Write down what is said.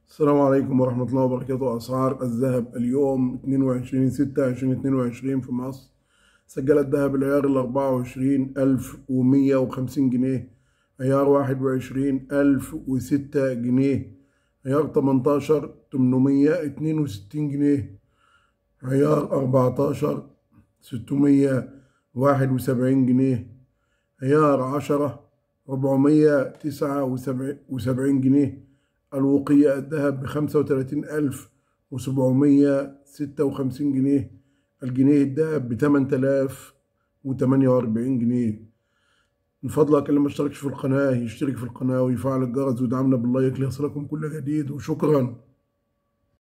السلام عليكم ورحمة الله وبركاته أسعار الذهب اليوم 22 6 2022 في مصر سجل الذهب العيار ال 24150 جنيه عيار 21 1006 جنيه عيار 18 862 جنيه عيار 14 671 جنيه عيار 10 479 جنيه الوقية الذهب بخمسة وتلاتين ألف وسبعمية ستة وخمسين جنيه الجنيه الذهب بتمن تلاف وتمانية وأربعين جنيه من فضلك اللي ما اشتركش في القناة يشترك في القناة ويفعل الجرس ويدعمنا باللايك ليصلكم كل جديد وشكرا